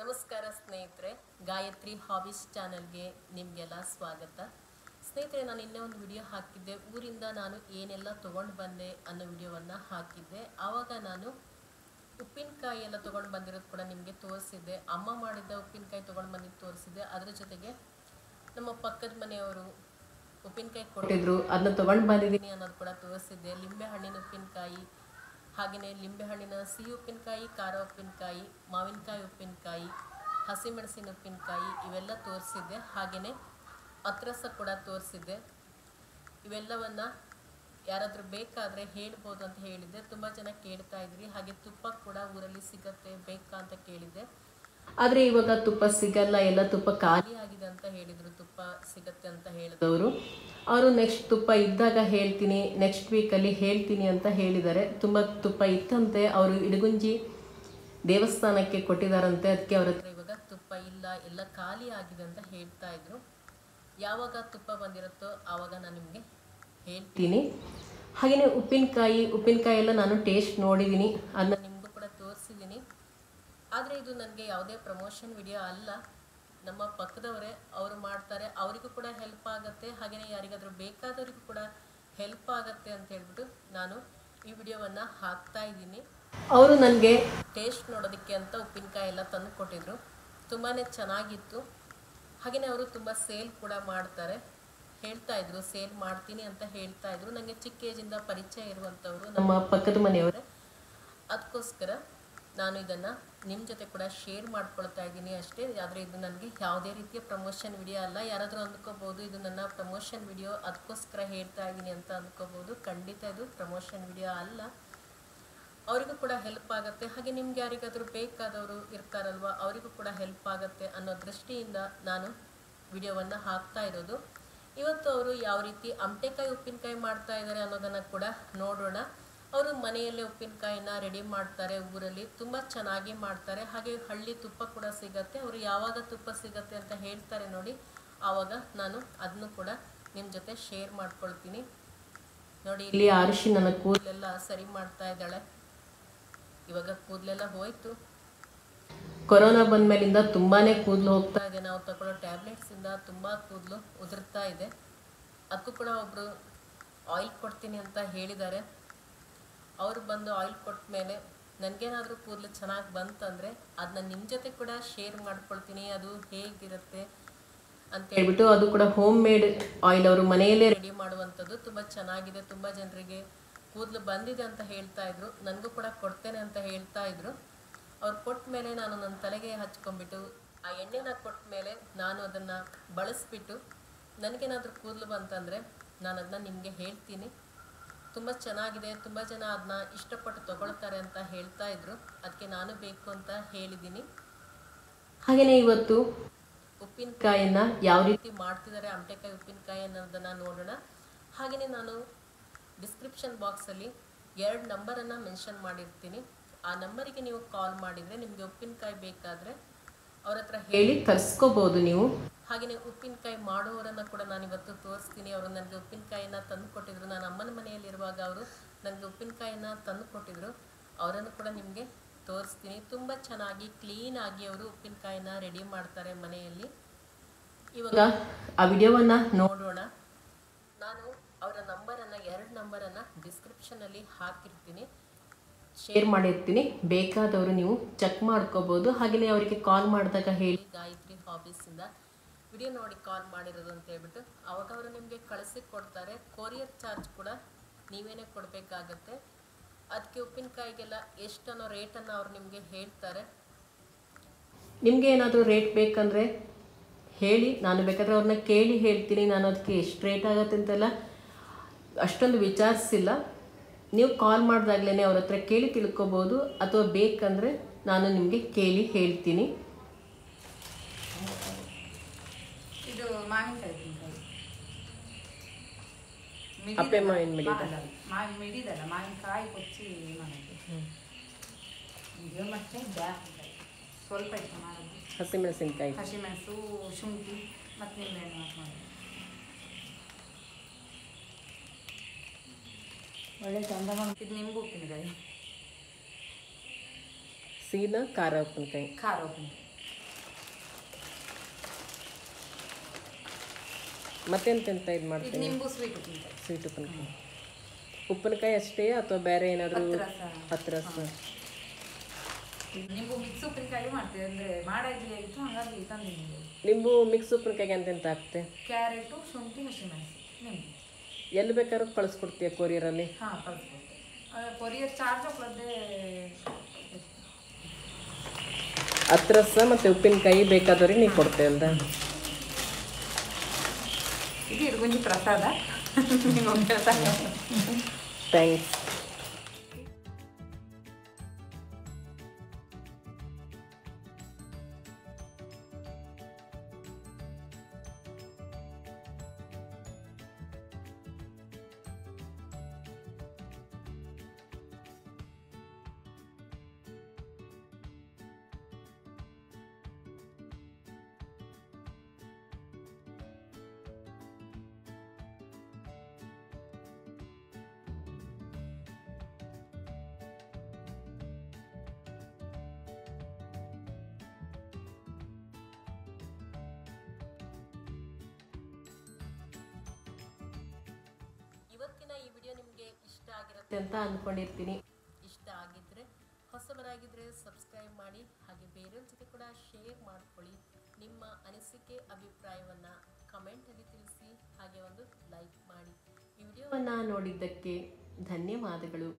ನಮಸ್ಕಾರ ಸ್ನೇಹಿತರೆ ಗಾಯತ್ರಿ ಹಾಬೀಸ್ ಚಾನಲ್ಗೆ ನಿಮಗೆಲ್ಲ ಸ್ವಾಗತ ಸ್ನೇಹಿತರೆ ನಾನು ಇನ್ನೇ ಒಂದು ವಿಡಿಯೋ ಹಾಕಿದ್ದೆ ಊರಿಂದ ನಾನು ಏನೆಲ್ಲ ತೊಗೊಂಡು ಬಂದೆ ಅನ್ನೋ ವಿಡಿಯೋವನ್ನು ಹಾಕಿದ್ದೆ ಆವಾಗ ನಾನು ಉಪ್ಪಿನಕಾಯಿ ಎಲ್ಲ ತೊಗೊಂಡು ಬಂದಿರೋದು ಕೂಡ ನಿಮಗೆ ತೋರಿಸಿದ್ದೆ ಅಮ್ಮ ಮಾಡಿದ್ದ ಉಪ್ಪಿನಕಾಯಿ ತೊಗೊಂಡು ಬಂದಿದ್ದು ತೋರಿಸಿದ್ದೆ ಅದ್ರ ಜೊತೆಗೆ ನಮ್ಮ ಪಕ್ಕದ ಮನೆಯವರು ಉಪ್ಪಿನಕಾಯಿ ಕೊಟ್ಟಿದ್ರು ಅದನ್ನ ತೊಗೊಂಡು ಬಂದಿದ್ದೀನಿ ಅನ್ನೋದು ಕೂಡ ತೋರಿಸಿದ್ದೆ ಲಿಂಬೆ ಹಣ್ಣಿನ ಉಪ್ಪಿನಕಾಯಿ ಹಾಗೆಯೇ ಲಿಂಬೆಹಣ್ಣಿನ ಸಿಹಿ ಉಪ್ಪಿನಕಾಯಿ ಖಾರ ಉಪ್ಪಿನಕಾಯಿ ಮಾವಿನಕಾಯಿ ಉಪ್ಪಿನಕಾಯಿ ಹಸಿಮೆಣಸಿನ ಉಪ್ಪಿನಕಾಯಿ ಇವೆಲ್ಲ ತೋರಿಸಿದ್ದೆ ಹಾಗೆಯೇ ಅತ್ರಸ ಕೂಡ ತೋರಿಸಿದ್ದೆ ಇವೆಲ್ಲವನ್ನು ಯಾರಾದರೂ ಬೇಕಾದರೆ ಹೇಳ್ಬೋದು ಅಂತ ಹೇಳಿದ್ದೆ ತುಂಬ ಜನ ಕೇಳ್ತಾ ಇದ್ರಿ ಹಾಗೆ ತುಪ್ಪ ಕೂಡ ಊರಲ್ಲಿ ಸಿಗತ್ತೆ ಬೇಕಾ ಅಂತ ಕೇಳಿದ್ದೆ ಆದರೆ ಇವಾಗ ತುಪ್ಪ ಸಿಗಲ್ಲ ಎಲ್ಲ ತುಪ್ಪ ಖಾಲಿ ಆಗಿದೆ ಅಂತ ಹೇಳಿದರು ತುಪ್ಪ ಸಿಗತ್ತೆ ಅಂತ ಹೇಳಿದವರು ಅವರು ನೆಕ್ಸ್ಟ್ ತುಪ್ಪ ಇದ್ದಾಗ ಹೇಳ್ತೀನಿ ನೆಕ್ಸ್ಟ್ ವೀಕಲ್ಲಿ ಹೇಳ್ತೀನಿ ಅಂತ ಹೇಳಿದ್ದಾರೆ ತುಂಬ ತುಪ್ಪ ಇತ್ತಂತೆ ಅವರು ಇಡಗುಂಜಿ ದೇವಸ್ಥಾನಕ್ಕೆ ಕೊಟ್ಟಿದ್ದಾರಂತೆ ಅದಕ್ಕೆ ಅವ್ರ ಹತ್ರ ಇವಾಗ ತುಪ್ಪ ಇಲ್ಲ ಎಲ್ಲ ಖಾಲಿ ಆಗಿದೆ ಅಂತ ಹೇಳ್ತಾ ಇದ್ರು ಯಾವಾಗ ತುಪ್ಪ ಬಂದಿರುತ್ತೋ ಆವಾಗ ನಾನು ನಿಮಗೆ ಹೇಳ್ತೀನಿ ಹಾಗೆಯೇ ಉಪ್ಪಿನಕಾಯಿ ಉಪ್ಪಿನಕಾಯಿ ಎಲ್ಲ ನಾನು ಟೇಸ್ಟ್ ನೋಡಿದ್ದೀನಿ ಅದನ್ನ ನಿಮಗೂ ಕೂಡ ತೋರಿಸಿದ್ದೀನಿ ಆದರೆ ಇದು ನನಗೆ ಯಾವುದೇ ಪ್ರಮೋಷನ್ ವಿಡಿಯೋ ಅಲ್ಲ ನಮ್ಮ ಪಕ್ಕದವರೇ ಅವರು ಮಾಡ್ತಾರೆ ಅವರಿಗೂ ಕೂಡ ಹೆಲ್ಪ್ ಆಗುತ್ತೆ ಹಾಗೆಯೇ ಯಾರಿಗಾದರೂ ಬೇಕಾದವರಿಗೂ ಕೂಡ ಹೆಲ್ಪ್ ಆಗುತ್ತೆ ಅಂತ ಹೇಳ್ಬಿಟ್ಟು ನಾನು ಈ ವಿಡಿಯೋವನ್ನು ಹಾಕ್ತಾ ಇದ್ದೀನಿ ಅವರು ನನಗೆ ಟೇಸ್ಟ್ ನೋಡೋದಕ್ಕೆ ಅಂತ ಉಪ್ಪಿನಕಾಯಿ ಎಲ್ಲ ತಂದು ಕೊಟ್ಟಿದ್ರು ತುಂಬಾ ಚೆನ್ನಾಗಿತ್ತು ಹಾಗೆಯೇ ಅವರು ತುಂಬ ಸೇಲ್ ಕೂಡ ಮಾಡ್ತಾರೆ ಹೇಳ್ತಾ ಇದ್ರು ಸೇಲ್ ಮಾಡ್ತೀನಿ ಅಂತ ಹೇಳ್ತಾ ಇದ್ರು ನನಗೆ ಚಿಕ್ಕ ಏಜಿಂದ ಪರಿಚಯ ಇರುವಂಥವ್ರು ನಮ್ಮ ಪಕ್ಕದ ಮನೆಯವರೇ ಅದಕ್ಕೋಸ್ಕರ ನಾನು ಇದನ್ನು ನಿಮ್ಮ ಜೊತೆ ಕೂಡ ಶೇರ್ ಮಾಡ್ಕೊಳ್ತಾ ಇದ್ದೀನಿ ಅಷ್ಟೇ ಆದರೆ ಇದು ನನಗೆ ಯಾವುದೇ ರೀತಿಯ ಪ್ರಮೋಷನ್ ವಿಡಿಯೋ ಅಲ್ಲ ಯಾರಾದರೂ ಅಂದ್ಕೋಬೋದು ಇದು ನನ್ನ ಪ್ರಮೋಷನ್ ವಿಡಿಯೋ ಅದಕ್ಕೋಸ್ಕರ ಹೇಳ್ತಾ ಇದ್ದೀನಿ ಅಂತ ಅಂದ್ಕೋಬೋದು ಖಂಡಿತ ಇದು ಪ್ರಮೋಷನ್ ವಿಡಿಯೋ ಅಲ್ಲ ಅವರಿಗೂ ಕೂಡ ಹೆಲ್ಪ್ ಆಗುತ್ತೆ ಹಾಗೆ ನಿಮ್ಗೆ ಯಾರಿಗಾದರೂ ಬೇಕಾದವರು ಇರ್ತಾರಲ್ವ ಅವರಿಗೂ ಕೂಡ ಹೆಲ್ಪ್ ಆಗುತ್ತೆ ಅನ್ನೋ ದೃಷ್ಟಿಯಿಂದ ನಾನು ವಿಡಿಯೋವನ್ನು ಹಾಕ್ತಾ ಇರೋದು ಇವತ್ತು ಅವರು ಯಾವ ರೀತಿ ಅಮಟೆಕಾಯಿ ಉಪ್ಪಿನಕಾಯಿ ಮಾಡ್ತಾ ಇದ್ದಾರೆ ಅನ್ನೋದನ್ನು ಕೂಡ ನೋಡೋಣ ಅವರು ಮನೆಯಲ್ಲೇ ಉಪ್ಪಿನಕಾಯಿನ ರೆಡಿ ಮಾಡ್ತಾರೆ ಊರಲ್ಲಿ ತುಂಬ ಚೆನ್ನಾಗಿ ಮಾಡ್ತಾರೆ ಹಾಗೆ ಹಳ್ಳಿ ತುಪ್ಪ ಕೂಡ ಸಿಗತ್ತೆ ಅವರು ಯಾವಾಗ ತುಪ್ಪ ಸಿಗತ್ತೆ ಅಂತ ಹೇಳ್ತಾರೆ ನೋಡಿ ಆವಾಗ ನಾನು ಅದನ್ನು ಕೂಡ ನಿಮ್ಮ ಜೊತೆ ಶೇರ್ ಮಾಡ್ಕೊಳ್ತೀನಿ ನೋಡಿ ಇಲ್ಲಿ ಆರುಷಿ ನನ್ನ ಕೂದಲೆಲ್ಲ ಸರಿ ಮಾಡ್ತಾ ಇದ್ದಾಳೆ ಇವಾಗ ಕೂದಲೆಲ್ಲ ಹೋಯ್ತು ಕೊರೋನಾ ಬಂದ್ಮೇಲಿಂದ ತುಂಬಾನೇ ಕೂದಲು ಹೋಗ್ತಾ ಇದೆ ನಾವು ತಗೊಳ್ಳೋ ಟ್ಯಾಬ್ಲೆಟ್ಸ್ ಇಂದ ತುಂಬಾ ಕೂದಲು ಉದುರ್ತಾ ಇದೆ ಅದಕ್ಕೂ ಕೂಡ ಒಬ್ರು ಆಯಿಲ್ ಕೊಡ್ತೀನಿ ಅಂತ ಹೇಳಿದ್ದಾರೆ ಅವ್ರು ಬಂದು ಆಯಿಲ್ ಕೊಟ್ಟ ಮೇಲೆ ನನಗೇನಾದರೂ ಕೂದಲು ಚೆನ್ನಾಗಿ ಬಂತಂದರೆ ಅದನ್ನ ನಿಮ್ಮ ಜೊತೆ ಕೂಡ ಶೇರ್ ಮಾಡ್ಕೊಳ್ತೀನಿ ಅದು ಹೇಗಿರುತ್ತೆ ಅಂತ ಹೇಳ್ಬಿಟ್ಟು ಅದು ಕೂಡ ಹೋಮ್ ಮೇಡ್ ಆಯಿಲ್ ಅವರು ಮನೆಯಲ್ಲೇ ರೆಡಿ ಮಾಡುವಂಥದ್ದು ತುಂಬ ಚೆನ್ನಾಗಿದೆ ತುಂಬ ಜನರಿಗೆ ಕೂದಲು ಬಂದಿದೆ ಅಂತ ಹೇಳ್ತಾ ಇದ್ರು ನನಗೂ ಕೂಡ ಕೊಡ್ತೇನೆ ಅಂತ ಹೇಳ್ತಾ ಇದ್ರು ಅವ್ರು ಕೊಟ್ಟ ಮೇಲೆ ನಾನು ನನ್ನ ತಲೆಗೆ ಹಚ್ಕೊಂಡ್ಬಿಟ್ಟು ಆ ಎಣ್ಣೆನ ಕೊಟ್ಟ ಮೇಲೆ ನಾನು ಅದನ್ನು ಬಳಸ್ಬಿಟ್ಟು ನನಗೇನಾದರೂ ಕೂದಲು ಬಂತಂದರೆ ನಾನು ಅದನ್ನ ನಿಮಗೆ ಹೇಳ್ತೀನಿ ತುಂಬ ಚೆನ್ನಾಗಿದೆ ತುಂಬ ಜನ ಅದನ್ನ ಇಷ್ಟಪಟ್ಟು ತಗೊಳ್ತಾರೆ ಅಂತ ಹೇಳ್ತಾ ಇದ್ರು ಅದಕ್ಕೆ ನಾನು ಬೇಕು ಅಂತ ಹೇಳಿದ್ದೀನಿ ಹಾಗೆಯೇ ಇವತ್ತು ಉಪ್ಪಿನಕಾಯಿನ ಯಾವ ರೀತಿ ಮಾಡ್ತಿದ್ದಾರೆ ಅಮಟೆಕಾಯಿ ಉಪ್ಪಿನಕಾಯಿ ಅನ್ನೋದನ್ನು ನೋಡೋಣ ಹಾಗೆಯೇ ನಾನು ಡಿಸ್ಕ್ರಿಪ್ಷನ್ ಬಾಕ್ಸಲ್ಲಿ ಎರಡು ನಂಬರನ್ನು ಮೆನ್ಷನ್ ಮಾಡಿರ್ತೀನಿ ಆ ನಂಬರಿಗೆ ನೀವು ಕಾಲ್ ಮಾಡಿದರೆ ನಿಮಗೆ ಉಪ್ಪಿನಕಾಯಿ ಬೇಕಾದರೆ ಅವ್ರ ಹತ್ರ ಹೇಳಿ ತರಿಸ್ಕೋಬೋದು ನೀವು ಹಾಗೆಯೇ ಉಪ್ಪಿನಕಾಯಿ ಮಾಡೋರನ್ನು ಕೂಡ ನಾನು ಇವತ್ತು ತೋರಿಸ್ತೀನಿ ಅವರು ನನಗೆ ಉಪ್ಪಿನಕಾಯಿನ ತಂದು ಕೊಟ್ಟಿದ್ರು ನಾನು ಅಮ್ಮನ ಮನೆಯಲ್ಲಿರುವಾಗ ಅವರು ನನಗೆ ಉಪ್ಪಿನಕಾಯಿನ ತಂದು ಕೊಟ್ಟಿದ್ರು ಅವರನ್ನು ಕೂಡ ನಿಮಗೆ ತೋರಿಸ್ತೀನಿ ತುಂಬ ಚೆನ್ನಾಗಿ ಕ್ಲೀನಾಗಿ ಅವರು ಉಪ್ಪಿನಕಾಯಿನ ರೆಡಿ ಮಾಡ್ತಾರೆ ಮನೆಯಲ್ಲಿ ಇವಾಗ ಆ ವಿಡಿಯೋವನ್ನು ನೋಡೋಣ ನಾನು ಅವರ ನಂಬರನ್ನು ಎರಡು ನಂಬರನ್ನು ಡಿಸ್ಕ್ರಿಪ್ಷನಲ್ಲಿ ಹಾಕಿರ್ತೀನಿ ಶೇರ್ ಮಾಡಿರ್ತೀನಿ ಬೇಕಾದವರು ನೀವು ಚೆಕ್ ಮಾಡ್ಕೋಬೋದು ಹಾಗೆಯೇ ಅವರಿಗೆ ಕಾಲ್ ಮಾಡಿದಾಗ ಹೇಳಿ ಗಾಯತ್ರಿ ಹಾಬೀಸಿಂದ ವಿಡಿಯೋ ನೋಡಿ ಕಾಲ್ ಮಾಡಿರೋದು ಅಂತ ಹೇಳ್ಬಿಟ್ಟು ಅವಾಗ ಅವರು ನಿಮಗೆ ಕಳಿಸಿ ಕೊಡ್ತಾರೆ ಕೊರಿಯರ್ ಚಾರ್ಜ್ ಕೂಡ ನೀವೇನೇ ಕೊಡಬೇಕಾಗತ್ತೆ ಅದಕ್ಕೆ ಉಪ್ಪಿನಕಾಯಿಗೆಲ್ಲ ಎಷ್ಟು ಅನ್ನೋ ರೇಟನ್ನು ಅವ್ರು ನಿಮಗೆ ಹೇಳ್ತಾರೆ ನಿಮಗೆ ಏನಾದರೂ ರೇಟ್ ಬೇಕಂದರೆ ಹೇಳಿ ನಾನು ಬೇಕಾದರೆ ಅವ್ರನ್ನ ಕೇಳಿ ಹೇಳ್ತೀನಿ ನಾನು ಅದಕ್ಕೆ ಎಷ್ಟು ರೇಟ್ ಆಗುತ್ತೆ ಅಂತೆಲ್ಲ ಅಷ್ಟೊಂದು ವಿಚಾರಿಸಿಲ್ಲ ನೀವು ಕಾಲ್ ಮಾಡಿದಾಗಲೇ ಅವ್ರ ಹತ್ರ ಕೇಳಿ ತಿಳ್ಕೊಬೋದು ಅಥವಾ ಬೇಕಂದರೆ ನಾನು ನಿಮಗೆ ಕೇಳಿ ಹೇಳ್ತೀನಿ ಇದು ಮಾವಿನಕಾಯಿ ಉಪ್ಪಿನಕಾಯಿ ಅಪ್ಪೆ ಮಾವಿನ ಮಿಡಿ. ಮಾವಿನ ಮಿಡಿದಲ್ಲ ಮಾವಿನಕಾಯಿ ಕೊಚ್ಚಿ ಮಾಡೋದು ಇದು ಮತ್ತೆ ಬ್ಯಾಸನಕಾಯಿ ಸ್ವಲ್ಪ ಇಟ್ಟು ಮಾಡೋದು ಹಸಿಮೆಣಸಿನ್ಕಾಯಿ ಹಸಿಮೆಣಸು ಶುಂಠಿ ಮತ್ತು ನಿಂಬೆಹಣ್ಣು ಹಾಕಿ ಮಾಡೋದು ಒಳ್ಳೆ ಚಂದ ಇದು ನಿಂಬು ಉಪ್ಪಿನಕಾಯಿ ಸೀದಾ ಖಾರ ಉಪ್ಪಿನಕಾಯಿ ಖಾರ ಉಪ್ಪಿನಕಾಯಿ ಮತ್ತೆಂತೆಂತ ಇದು ಇದು ಮಾಡ್ತೀನಿ ನಿಂಬು ಸ್ವೀಟ್ ಉಪ್ಪಿನಕಾಯಿ ಸ್ವೀಟ್ ಉಪ್ಪಿನಕಾಯಿ ಉಪ್ಪಿನಕಾಯಿ ಅಷ್ಟೇ ಅಥವಾ ಬೇರೆ ಏನಾದರೂ ಹತ್ತು ರಸ ಹತ್ತು ರಸ ನಿಂಬು ಮಿಕ್ಸ್ ಉಪ್ಪಿನಕಾಯಿ ಮಾಡ್ತೇವೆ ಅಂದರೆ ಮಾಡೋ ಇಡ್ಲಿ ಆಯಿತು ಹಾಗಾಗಿ ತಂದಿದ್ದೀವಿ ನಿಂಬು ಮಿಕ್ಸ್ ಉಪ್ಪಿನಕಾಯಿಗೆ ಎಂತೆಂತ ಆಗ್ತೆ ಕ್ಯಾರೆಟು ಶುಂಠಿ ಹಸಿಮೆಣಸು ನಿಂಬು ಎಲ್ಲಿ ಬೇಕಾದ್ರೂ ಕಳಿಸ್ಕೊಡ್ತೀಯ ಕೊರಿಯರಲ್ಲಿ ಹಾಂ ಕಳಿಸ್ಕೊಡ್ತೇವೆ ಕೊರಿಯರ್ ಚಾರ್ಜ್ ಹಾಕೊಳ್ಳೋದೇ ಹತ್ತು ರಸ ಮತ್ತು ಉಪ್ಪಿನಕಾಯಿ ಬೇಕಾದವ್ರಿಗೆ ನೀವು ಕೊಡ್ತೇವೆ ಅಲ್ದ ಇದು ಇಡ್ಗುಂಜಿ ಪ್ರಸಾದ ನಿಮ್ಗೆ ಪ್ರಸಾದ ಥ್ಯಾಂಕ್ಸ್ ಇವತ್ತಿನ ಈ ವಿಡಿಯೋ ನಿಮಗೆ ಇಷ್ಟ ಆಗಿರುತ್ತೆ ಅಂತ ಅಂದ್ಕೊಂಡಿರ್ತೀನಿ ಇಷ್ಟ ಆಗಿದ್ರೆ ಹೊಸಬರಾಗಿದ್ದರೆ ಸಬ್ಸ್ಕ್ರೈಬ್ ಮಾಡಿ ಹಾಗೆ ಬೇರೆಯವ್ರ ಜೊತೆ ಕೂಡ ಶೇರ್ ಮಾಡ್ಕೊಳ್ಳಿ ನಿಮ್ಮ ಅನಿಸಿಕೆ ಅಭಿಪ್ರಾಯವನ್ನು ಕಮೆಂಟಲ್ಲಿ ತಿಳಿಸಿ ಹಾಗೆ ಒಂದು ಲೈಕ್ ಮಾಡಿ ಈ ವಿಡಿಯೋವನ್ನು ನೋಡಿದ್ದಕ್ಕೆ ಧನ್ಯವಾದಗಳು